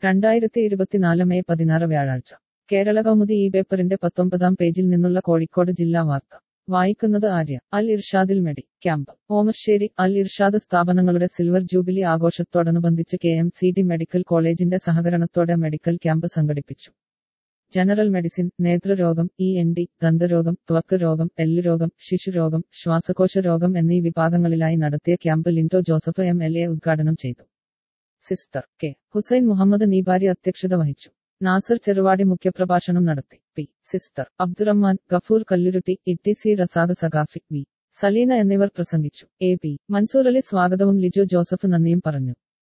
രണ്ടായിരത്തി ഇരുപത്തിനാല് മെയ് പതിനാറ് വ്യാഴാഴ്ച കേരള കൗമുദി ഈ പേപ്പറിന്റെ പത്തൊമ്പതാം പേജിൽ നിന്നുള്ള കോഴിക്കോട് ജില്ലാ വാർത്ത വായിക്കുന്നത് ആര്യ അൽ ഇർഷാദിൽ മെഡി ക്യാമ്പ് ഓമശ്ശേരി അൽ ഇർഷാദ് സ്ഥാപനങ്ങളുടെ സിൽവർ ജൂബിലി ആഘോഷത്തോടനുബന്ധിച്ച് K M C D medical കോളേജിന്റെ സഹകരണത്തോടെ മെഡിക്കൽ ക്യാമ്പ് സംഘടിപ്പിച്ചു ജനറൽ മെഡിസിൻ നേത്രരോഗം ഇ എൻ ഡി ദന്തരോഗം ത്വക്ക് രോഗം എല്ലുരോഗം ശിശുരോഗം ശ്വാസകോശ രോഗം എന്നീ വിഭാഗങ്ങളിലായി നടത്തിയ camp Lindo Joseph M L A ഉദ്ഘാടനം ചെയ്തു സിസ്റ്റർ കെ ഹുസൈൻ മുഹമ്മദ് നീബാരി അധ്യക്ഷത വഹിച്ചു നാസർ ചെറുവാടി മുഖ്യപ്രഭാഷണം നടത്തി P sister Abdurahman Gafoor Kallurutti Itty C Razak Saqafi V Saleena എന്നിവർ പ്രസംഗിച്ചു എ പി മൻസൂർ അലി സ്വാഗതവും ലിജോ ജോസഫ് നന്ദിയും പറഞ്ഞു